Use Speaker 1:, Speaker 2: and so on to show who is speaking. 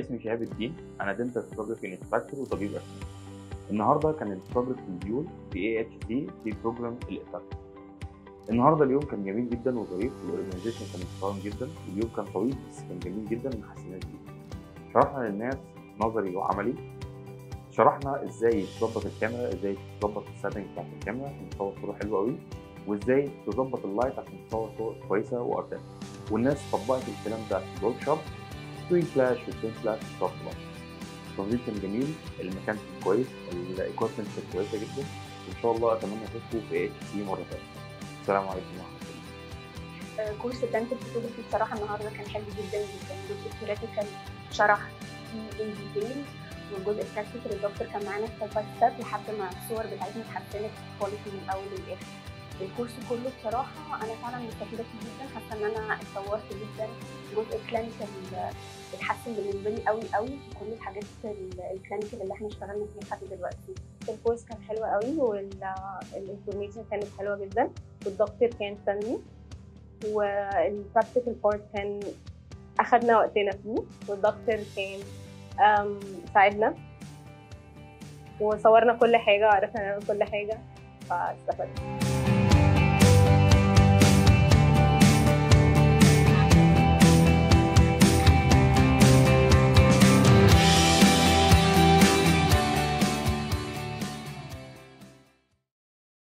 Speaker 1: اسمي شهاب الدين انا دنتال فوتوجرافي انستراكتور وطبيب اسنان النهارده كان الفوتوجرافي موديول في اي اتش سي في بروجرام الافكت النهارده اليوم كان جميل جدا وظريف والاورجنايزيشن كان محترم جدا اليوم كان طويل بس كان جميل جدا ما حسيناش بيه شرحنا للناس نظري وعملي شرحنا ازاي تظبط الكاميرا ازاي تظبط السيتنج بتاعت الكاميرا عشان تصور صوره حلوه قوي وازاي تظبط اللايت عشان تصور صور كويسه وارتاح والناس طبقت الكلام ده في الورك شوب سكرين فلاش وسكرين فلاش وشوب فلاش التنظيم كان جميل المكان كان كويس الايكويبمنت كانت كويسه جدا وان شاء الله اتمنى اشوفكم في اتش سي مره ثانيه السلام عليكم ورحمه الله
Speaker 2: كورس الدنتال فوتوجرافي بصراحه النهارده كان حلو جدا جدا الجزء الثيوريتيكال شرح فيه ان ديتيل والجزء البراكتيكال الدكتور كان معانا ستيب باي ستيب لحد ما الصور بتاعتنا اتحسنت كواليتي من الاول للاخر الكورس كله بصراحه انا فعلا مستفيده فيه جدا حاسه ان انا اتطورت جدا الجزء الكلينيكال اتحسن بالنسبه لي قوي قوي في كل الحاجات الكلينيكال اللي احنا اشتغلنا فيها لحد دلوقتي
Speaker 3: الكورس كان حلو قوي والانفورميشن كانت حلوه جدا والدكتور كان فريندلي والبراكتيكال بارت كان اخدنا وقتنا فيه والدكتور كان ساعدنا وصورنا كل حاجه وعرفنا نعمل كل حاجه فاستفدنا